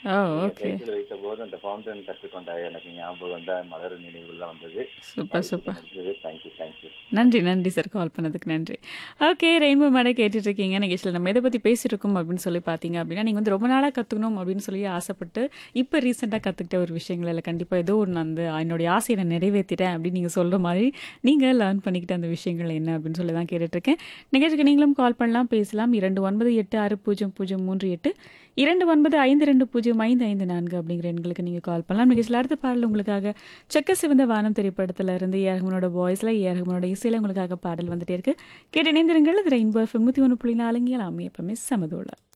ஓ நீங்க okay title வைத்த போது அந்த ஃபவுண்டன் கற்றுக்கொண்ட எனக்கு ஞாபகம் வந்த மலர் நினைவுகள்லாம் வந்தது சூப்பர் வாய்ப்புக்கு சூப்பர் நன்றி தேங்க்யூ தேங்க்யூ நன்றி நன்றி சார் கால் பண்ணதுக்கு நன்றி ஓகே ரெயின்போ மேடை கேட்டுட்டு இருக்கீங்க நிகழ்ச்சியில் நம்ம எதை பற்றி பேசியிருக்கோம் அப்படின்னு சொல்லி பார்த்தீங்க அப்படின்னா நீங்கள் வந்து ரொம்ப நாளாக கற்றுக்கணும் அப்படின்னு சொல்லி ஆசைப்பட்டு இப்போ ரீசெண்டாக கற்றுக்கிட்ட ஒரு விஷயங்கள் இல்லை கண்டிப்பாக ஏதோ ஒன்று அந்த என்னுடைய ஆசையை நான் நிறைவேற்றிட்டேன் அப்படின்னு நீங்கள் சொல்கிற மாதிரி நீங்கள் லேர்ன் பண்ணிக்கிட்ட அந்த விஷயங்கள் என்ன அப்படின்னு சொல்லி தான் கேட்டுட்ருக்கேன் நிகழ்ச்சிக்கு நீங்களும் கால் பண்ணலாம் பேசலாம் இரண்டு ஒன்பது எட்டு ஆறு பூஜ்ஜியம் பூஜ்ஜியம் மூன்று எட்டு இரண்டு ஒன்பது ஐந்து ரெண்டு பூஜ்ஜியம் ஐந்து ஐந்து நான்கு அப்படிங்கிற எண்களுக்கு நீங்கள் கால் பண்ணலாம் நிகழ்ச்சியில் அடுத்த பாடல் உங்களுக்காக செக்க சிவந்த வானம் திரைப்படத்தில் இருந்து ஏரகமனோட வாய்ஸில் ஏரகமனோட இசையில் உங்களுக்காக பாடல் வந்துட்டே இருக்கு கேட்டு இணைந்திருங்கள் இது ரெயின்போ எஃப்எம் நூற்றி ஒன்று புள்ளி நாலுங்க எல்லாமே எப்பவுமே சமதோல